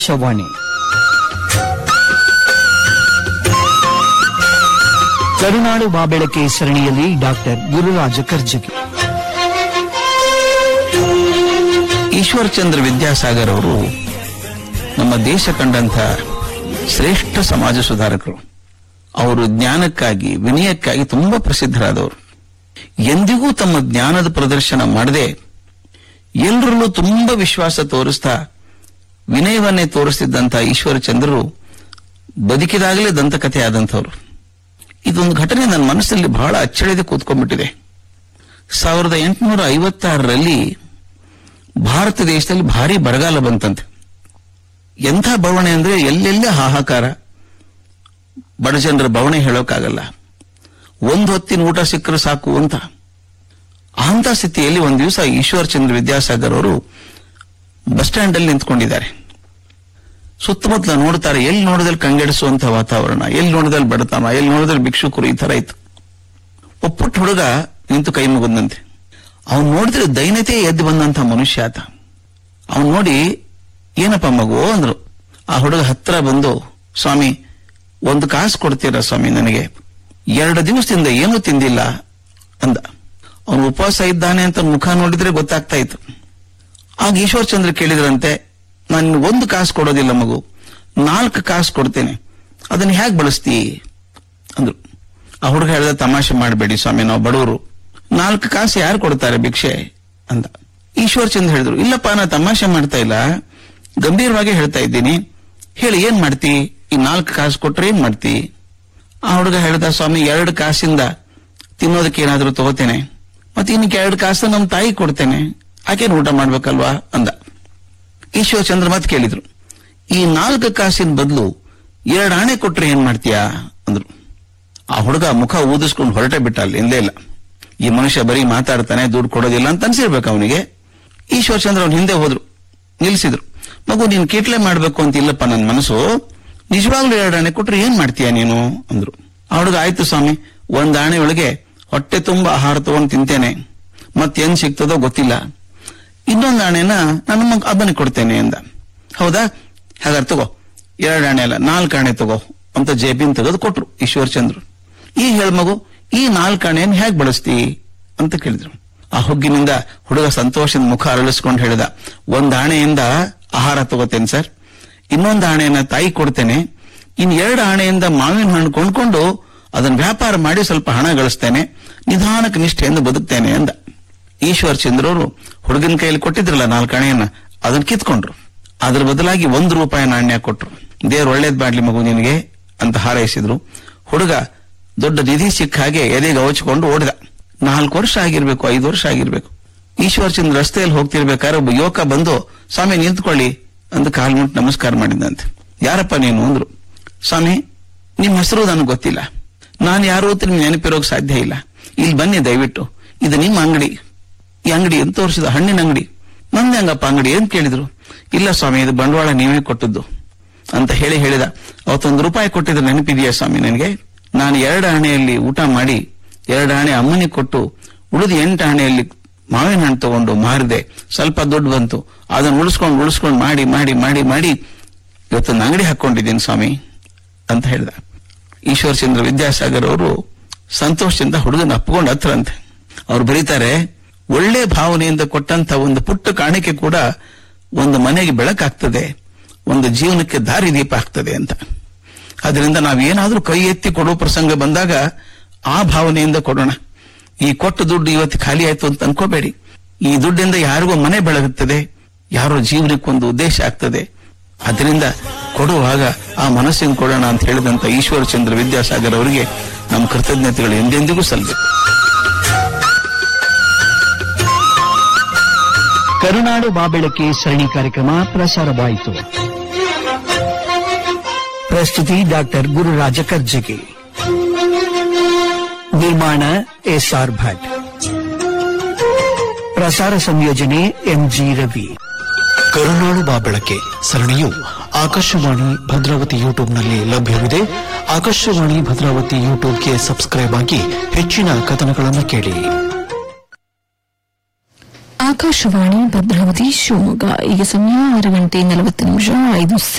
ಶವಾಣಿ ಕರುನಾಡು ಬಾಬೆಳಕೆ ಸರಣಿಯಲ್ಲಿ ಡಾಕ್ಟರ್ ಗುರುರಾಜ ಕರ್ಜಗಿ ಈಶ್ವರ್ ಚಂದ್ರ ವಿದ್ಯಾಸಾಗರ್ ಅವರು ನಮ್ಮ ದೇಶ ಕಂಡಂಥ ಶ್ರೇಷ್ಠ ಸಮಾಜ ಸುಧಾರಕರು ಅವರು ಜ್ಞಾನಕ್ಕಾಗಿ ವಿನಯಕ್ಕಾಗಿ ತುಂಬಾ ಪ್ರಸಿದ್ಧರಾದವರು ಎಂದಿಗೂ ತಮ್ಮ ಜ್ಞಾನದ ಪ್ರದರ್ಶನ ಮಾಡದೆ ಎಲ್ಲರಲ್ಲೂ ತುಂಬಾ ವಿಶ್ವಾಸ ತೋರಿಸ್ತಾ ವಿನಯವನ್ನೇ ತೋರಿಸ್ತಿದ್ದಂಥ ಈಶ್ವರಚಂದ್ರರು ಬದುಕಿದಾಗಲೇ ದಂತಕಥೆ ಆದಂಥವ್ರು ಇದೊಂದು ಘಟನೆ ನನ್ನ ಮನಸ್ಸಲ್ಲಿ ಬಹಳ ಅಚ್ಚಳಿದೆ ಕೂತ್ಕೊಂಡ್ಬಿಟ್ಟಿದೆ ಸಾವಿರದ ಎಂಟುನೂರ ಐವತ್ತಾರರಲ್ಲಿ ಭಾರತ ದೇಶದಲ್ಲಿ ಭಾರಿ ಬರಗಾಲ ಬಂತಂತೆ ಎಂಥ ಬವಣೆ ಅಂದ್ರೆ ಎಲ್ಲೆಲ್ಲೇ ಹಾಹಾಕಾರ ಬಡಜನರ ಬವಣೆ ಹೇಳೋಕ್ಕಾಗಲ್ಲ ಒಂದು ಹೊತ್ತಿನ ಊಟ ಸಿಕ್ಕರೆ ಸಾಕು ಅಂತ ಅಂತ ಸ್ಥಿತಿಯಲ್ಲಿ ಒಂದು ದಿವಸ ಈಶ್ವರ್ ಚಂದ್ರ ವಿದ್ಯಾಸಾಗರ್ ಅವರು ಬಸ್ ಸ್ಟ್ಯಾಂಡ್ ಅಲ್ಲಿ ನಿಂತ್ಕೊಂಡಿದ್ದಾರೆ ಸುತ್ತಮುತ್ತಲ ನೋಡ್ತಾರೆ ಎಲ್ಲಿ ನೋಡಿದಲ್ಲಿ ಕಂಗೆಡಿಸುವಂತ ವಾತಾವರಣ ಎಲ್ಲಿ ನೋಡಿದಲ್ಲಿ ಬಡತನ ಎಲ್ಲಿ ನೋಡಿದಲ್ಲಿ ಭಿಕ್ಷುಕರು ಈ ತರ ಇತ್ತು ಒಬ್ಬ ಪುಟ್ಟ ಹುಡುಗ ನಿಂತು ಕೈ ಮುಗಿದಂತೆ ಅವನು ನೋಡಿದ್ರೆ ದೈನ್ಯತೆ ಎದ್ದು ಬಂದಂತ ಮನುಷ್ಯ ಆತ ಅವನು ನೋಡಿ ಏನಪ್ಪ ಮಗು ಅಂದ್ರು ಆ ಹುಡುಗ ಹತ್ರ ಬಂದು ಸ್ವಾಮಿ ಒಂದು ಕಾಸು ಕೊಡ್ತೀರಾ ಸ್ವಾಮಿ ನನಗೆ ಎರಡು ದಿವಸದಿಂದ ಏನೂ ತಿಂದಿಲ್ಲ ಅಂದ ಅವನು ಉಪವಾಸ ಇದ್ದಾನೆ ಅಂತ ಮುಖ ನೋಡಿದ್ರೆ ಗೊತ್ತಾಗ್ತಾ ಇತ್ತು ಆಗ ಈಶ್ವರ್ ಚಂದ್ರ ಕೇಳಿದ್ರಂತೆ ನಾನು ಒಂದು ಕಾಸು ಕೊಡೋದಿಲ್ಲ ಮಗು ನಾಲ್ಕು ಕಾಸು ಕೊಡ್ತೇನೆ ಅದನ್ನ ಹೇಗೆ ಬಳಸ್ತಿ ಅಂದ್ರು ಆ ಹುಡುಗ ಹೇಳಿದ ತಮಾಷೆ ಮಾಡಬೇಡಿ ಸ್ವಾಮಿ ನಾವು ಬಡವರು ನಾಲ್ಕು ಕಾಸು ಯಾರು ಕೊಡ್ತಾರೆ ಭಿಕ್ಷೆ ಅಂದ ಈಶ್ವರ್ ಚಂದ್ರ ಹೇಳಿದ್ರು ಇಲ್ಲಪ್ಪ ನಾ ತಮಾಷೆ ಮಾಡ್ತಾ ಇಲ್ಲ ಗಂಭೀರವಾಗಿ ಹೇಳ್ತಾ ಇದ್ದೀನಿ ಹೇಳಿ ಏನ್ ಮಾಡ್ತಿ ಈ ನಾಲ್ಕು ಕಾಸು ಕೊಟ್ರೆ ಏನ್ ಮಾಡ್ತಿ ಆ ಹುಡುಗ ಹೇಳ್ದ ಸ್ವಾಮಿ ಎರಡು ಕಾಸಿಂದ ತಿನ್ನೋದಕ್ಕೆ ಏನಾದ್ರೂ ತಗೋತೇನೆ ಮತ್ತೆ ಇನ್ನಕ್ಕೆ ಎರಡು ಕಾಸು ನಮ್ಮ ತಾಯಿ ಕೊಡ್ತೇನೆ ಆಕೇನು ಊಟ ಮಾಡ್ಬೇಕಲ್ವಾ ಅಂದ ಈಶ್ವರ ಚಂದ್ರ ಮತ್ತೆ ಕೇಳಿದ್ರು ಈ ನಾಲ್ಕು ಕಾಸಿನ ಬದಲು ಎರಡು ಆಣೆ ಕೊಟ್ರೆ ಏನ್ ಮಾಡ್ತೀಯಾ ಅಂದ್ರು ಆ ಹುಡುಗ ಮುಖ ಊದಿಸ್ಕೊಂಡು ಹೊರಟೆ ಬಿಟ್ಟ ಅಲ್ಲಿ ಎಂದೇ ಇಲ್ಲ ಈ ಮನುಷ್ಯ ಬರೀ ಮಾತಾಡ್ತಾನೆ ದುಡ್ಡು ಕೊಡೋದಿಲ್ಲ ಅಂತ ಅನ್ಸಿರ್ಬೇಕು ಅವನಿಗೆ ಈಶ್ವರ ಚಂದ್ರ ಅವ್ನ ಹಿಂದೆ ಹೋದ್ರು ನಿಲ್ಸಿದ್ರು ಮಗು ನೀನ್ ಕೀಟ್ಲೆ ಮಾಡ್ಬೇಕು ಅಂತ ಇಲ್ಲಪ್ಪ ನನ್ನ ಮನಸ್ಸು ನಿಜವಾಗ್ಲೂ ಎರಡು ಆಣೆ ಕೊಟ್ರೆ ಏನ್ ಮಾಡ್ತೀಯ ನೀನು ಅಂದ್ರು ಆ ಹುಡುಗ ಆಯ್ತು ಸ್ವಾಮಿ ಒಂದ್ ಆಣೆ ಒಳಗೆ ಹೊಟ್ಟೆ ತುಂಬಾ ಆಹಾರ ತಗೊಂಡ್ ತಿಂತೇನೆ ಮತ್ತೇನ್ ಸಿಗ್ತದೋ ಗೊತ್ತಿಲ್ಲ ಇನ್ನೊಂದು ಆಣೆನ ನನ್ನ ಮಗ ಅಬ್ಬನಿಗೆ ಕೊಡ್ತೇನೆ ಅಂದ ಹೌದಾ ಹಾಗಾದ್ರೆ ತಗೋ ಎರಡು ಆಣೆ ಅಲ್ಲ ನಾಲ್ಕು ಆಣೆ ತಗೋ ಅಂತ ಜೇಬಿನ್ ತೆಗೆದು ಕೊಟ್ರು ಈಶ್ವರ್ ಚಂದ್ರು ಈ ಹೇಳ್ ಮಗು ಈ ನಾಲ್ಕು ಆಣೆಯನ್ನು ಹೇಗೆ ಬಳಸ್ತಿ ಅಂತ ಕೇಳಿದ್ರು ಆ ಹುಗ್ಗಿನಿಂದ ಹುಡುಗ ಸಂತೋಷದ ಮುಖ ಅರಳಿಸ್ಕೊಂಡು ಹೇಳಿದ ಒಂದ್ ಆಣೆಯಿಂದ ಆಹಾರ ತಗೋತೇನೆ ಸರ್ ಇನ್ನೊಂದು ಆಣೆಯನ್ನ ತಾಯಿ ಕೊಡ್ತೇನೆ ಇನ್ ಎರಡು ಆಣೆಯಿಂದ ಮಾವಿನ ಹಣ್ಣು ಕೊಂಡ್ಕೊಂಡು ಅದನ್ನ ವ್ಯಾಪಾರ ಮಾಡಿ ಸ್ವಲ್ಪ ಹಣ ಗಳಿಸ್ತೇನೆ ನಿಧಾನಕ್ಕೆ ನಿಷ್ಠೆಯಿಂದ ಬದುಕ್ತೇನೆ ಅಂದ ಈಶ್ವರ್ ಚಂದ್ರವರು ಹುಡುಗನ ಕೈಯಲ್ಲಿ ಕೊಟ್ಟಿದ್ರಲ್ಲ ನಾಲ್ಕು ಆಣೆಯನ್ನ ಅದನ್ನ ಕಿತ್ಕೊಂಡ್ರು ಅದ್ರ ಬದಲಾಗಿ ಒಂದು ರೂಪಾಯಿ ನಾಣ್ಯ ಕೊಟ್ರು ದೇವ್ರು ಒಳ್ಳೇದ್ ಮಾಡ್ಲಿ ಮಗು ನಿನಗೆ ಅಂತ ಹಾರೈಸಿದ್ರು ಹುಡುಗ ದೊಡ್ಡ ನಿಧಿ ಸಿಕ್ಕ ಹಾಗೆ ಎದೆಗೆ ಅವಚ್ಕೊಂಡು ಓಡಿದ ನಾಲ್ಕು ವರ್ಷ ಆಗಿರ್ಬೇಕು ಐದು ವರ್ಷ ಆಗಿರ್ಬೇಕು ಈಶ್ವರ್ ಚಂದ್ರ ರಸ್ತೆಯಲ್ಲಿ ಹೋಗ್ತಿರ್ಬೇಕಾದ್ರೆ ಒಬ್ಬ ಯುವಕ ಬಂದು ಸ್ವಾಮಿ ನಿಂತ್ಕೊಳ್ಳಿ ಅಂತ ಕಾಲ್ ಮುಟ್ಟು ನಮಸ್ಕಾರ ಮಾಡಿದಂತೆ ಯಾರಪ್ಪ ನೀನು ಅಂದ್ರು ಸ್ವಾಮಿ ನಿಮ್ ಹೆಸರು ನನಗೆ ಗೊತ್ತಿಲ್ಲ ನಾನು ಯಾರು ಅಂತ ನಿಮ್ಗೆ ನೆನಪಿರೋಕ್ ಸಾಧ್ಯ ಇಲ್ಲ ಇಲ್ಲಿ ಬನ್ನಿ ದಯವಿಟ್ಟು ಇದು ನಿಮ್ಮ ಅಂಗಡಿ ಈ ಅಂಗಡಿ ಅಂತ ತೋರಿಸಿದ ಹಣ್ಣಿನ ಅಂಗಡಿ ನಂದೆ ಹಂಗಪ್ಪ ಅಂಗಡಿ ಏನ್ ಕೇಳಿದ್ರು ಇಲ್ಲ ಸ್ವಾಮಿ ಇದು ಬಂಡವಾಳ ನೀವೇ ಕೊಟ್ಟದ್ದು ಅಂತ ಹೇಳಿ ಹೇಳಿದ ಅವತ್ತೊಂದು ರೂಪಾಯಿ ಕೊಟ್ಟಿದ್ರೆ ನೆನಪಿದೆಯಾ ಸ್ವಾಮಿ ನನಗೆ ನಾನು ಎರಡು ಆಣೆಯಲ್ಲಿ ಊಟ ಮಾಡಿ ಎರಡು ಆಣೆ ಅಮ್ಮನಿಗೆ ಕೊಟ್ಟು ಉಳಿದ ಎಂಟು ಆಣೆಯಲ್ಲಿ ಮಾವಿನ ಹಣ್ಣು ತಗೊಂಡು ಮಾರಿದೆ ಸ್ವಲ್ಪ ದುಡ್ಡು ಬಂತು ಅದನ್ನು ಉಳಿಸ್ಕೊಂಡು ಉಳಿಸ್ಕೊಂಡು ಮಾಡಿ ಮಾಡಿ ಮಾಡಿ ಮಾಡಿ ಇವತ್ತೊಂದು ಅಂಗಡಿ ಹಾಕೊಂಡಿದ್ದೀನಿ ಸ್ವಾಮಿ ಅಂತ ಹೇಳಿದ ಈಶ್ವರ್ ಚಂದ್ರ ವಿದ್ಯಾಸಾಗರ್ ಅವರು ಸಂತೋಷದಿಂದ ಹುಡುಗನ ಅಪ್ಕೊಂಡು ಹತ್ರಂತೆ ಅವ್ರು ಬರೀತಾರೆ ಒಳ್ಳೆ ಭಾವನೆಯಿಂದ ಕೊಟ್ಟಂತ ಒಂದು ಪುಟ್ಟ ಕಾಣಿಕೆ ಕೂಡ ಒಂದು ಮನೆಗೆ ಬೆಳಕಾಗ್ತದೆ ಒಂದು ಜೀವನಕ್ಕೆ ದಾರಿ ದೀಪ ಆಗ್ತದೆ ಅಂತ ಅದರಿಂದ ನಾವೇನಾದ್ರೂ ಕೈ ಎತ್ತಿ ಕೊಡೋ ಪ್ರಸಂಗ ಬಂದಾಗ ಆ ಭಾವನೆಯಿಂದ ಕೊಡೋಣ ಈ ಕೊಟ್ಟ ದುಡ್ಡು ಇವತ್ತು ಖಾಲಿ ಆಯ್ತು ಅಂತ ಅನ್ಕೋಬೇಡಿ ಈ ದುಡ್ಡಿಂದ ಯಾರಿಗೋ ಮನೆ ಬೆಳಗುತ್ತದೆ ಯಾರೋ ಜೀವನಕ್ಕೊಂದು ಉದ್ದೇಶ ಆಗ್ತದೆ ಅದರಿಂದ ಕೊಡುವಾಗ ಆ ಮನಸ್ಸಿನ ಕೊಡೋಣ ಅಂತ ಹೇಳಿದಂತ ಈಶ್ವರ ಚಂದ್ರ ವಿದ್ಯಾಸಾಗರ್ ಅವರಿಗೆ ನಮ್ಮ ಕೃತಜ್ಞತೆಗಳು ಎಂದೆಂದಿಗೂ ಸಲ್ಲಬೇಕು ಕರುನಾಡು ಬಾಬೆಳಕೆ ಸರಣಿ ಕಾರ್ಯಕ್ರಮ ಪ್ರಸಾರವಾಯಿತು ಪ್ರಸ್ತುತಿ ಡಾಕ್ಟರ್ ಗುರುರಾಜ ಕರ್ಜಗಿ ನಿರ್ಮಾಣ ಎಸ್ಆರ್ ಭಟ್ ಪ್ರಸಾರ ಸಂಯೋಜನೆ ಎಂಜಿ ರವಿ ಕರುನಾಳು ಬಾ ಬೆಳಕೆ ಸರಣಿಯು ಆಕಾಶವಾಣಿ ಭದ್ರಾವತಿ ಯೂಟ್ಯೂಬ್ನಲ್ಲಿ ಲಭ್ಯವಿದೆ ಆಕಾಶವಾಣಿ ಭದ್ರಾವತಿ ಯೂಟ್ಯೂಬ್ಗೆ ಸಬ್ಸ್ಕ್ರೈಬ್ ಆಗಿ ಹೆಚ್ಚಿನ ಕಥನಗಳನ್ನು ಕೇಳಿ ಆಕಾಶವಾಣಿ ಭದ್ರಾವತಿ ಶಿವಮೊಗ್ಗ ಈಗ ಸಮಯ ಆರು ಗಂಟೆ ನಲವತ್ತು ನಿಮಿಷ ಐದು